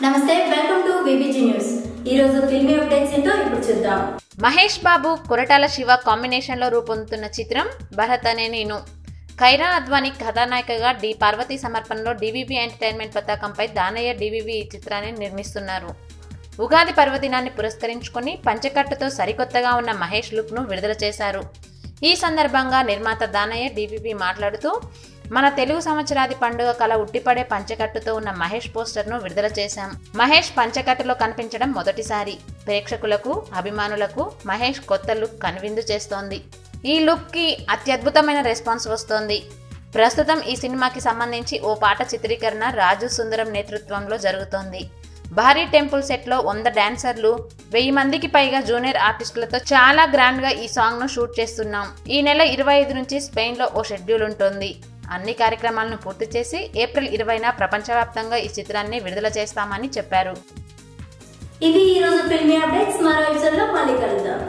నమస్తే welcome to BBG news ఈ రోజు ఫిల్మీ అప్డేట్స్ ఏంటో ఇప్పుడు చూద్దాం మహేష్ బాబు కొరటాల శివ కాంబినేషన్లో రూపొందుతున్న చిత్రం భరత్ అనే నేను ఖైరా అద్వానీ కథానాయికగా డి పార్వతీ సమర్పణలో డివివి ఎంటర్టైన్మెంట్ పతాకంపై దానయ్య డివివి ఈ చిత్రాన్ని నిర్మిస్తున్నారు ఉగాది పర్వదినాన్ని పురస్కరించుకొని పంచకట్టుతో సరికొత్తగా ఉన్న మహేష్ లుక్ను విడుదల చేశారు ఈ సందర్భంగా నిర్మాత దానయ్య డివివి మాట్లాడుతూ మన తెలుగు సంవత్సరాది పండుగ కళ ఉట్టిపడే పంచకట్టుతో ఉన్న మహేష్ పోస్టర్ను విడుదల చేశాం మహేష్ పంచకట్టులో కనిపించడం మొదటిసారి ప్రేక్షకులకు అభిమానులకు మహేష్ కొత్త లుక్ కనువిందు చేస్తోంది ఈ లుక్కి అత్యద్భుతమైన రెస్పాన్స్ వస్తోంది ప్రస్తుతం ఈ సినిమాకి సంబంధించి ఓ పాట చిత్రీకరణ రాజు సుందరం నేతృత్వంలో జరుగుతోంది భారీ టెంపుల్ సెట్లో వంద డాన్సర్లు వెయ్యి మందికి పైగా జూనియర్ ఆర్టిస్టులతో చాలా గ్రాండ్గా ఈ సాంగ్ను షూట్ చేస్తున్నాం ఈ నెల ఇరవై ఐదు నుంచి స్పెయిన్లో ఓ షెడ్యూల్ ఉంటుంది అన్ని కార్యక్రమాలను పూర్తి చేసి ఏప్రిల్ ఇరవైన ప్రపంచవ్యాప్తంగా ఈ చిత్రాన్ని విడుదల చేస్తామని చెప్పారు ఇవి ఈ రోజు ఫిల్మీ అప్డేట్స్ మరో ఎపిసోడ్ లో మళ్ళీ కలుద్దాం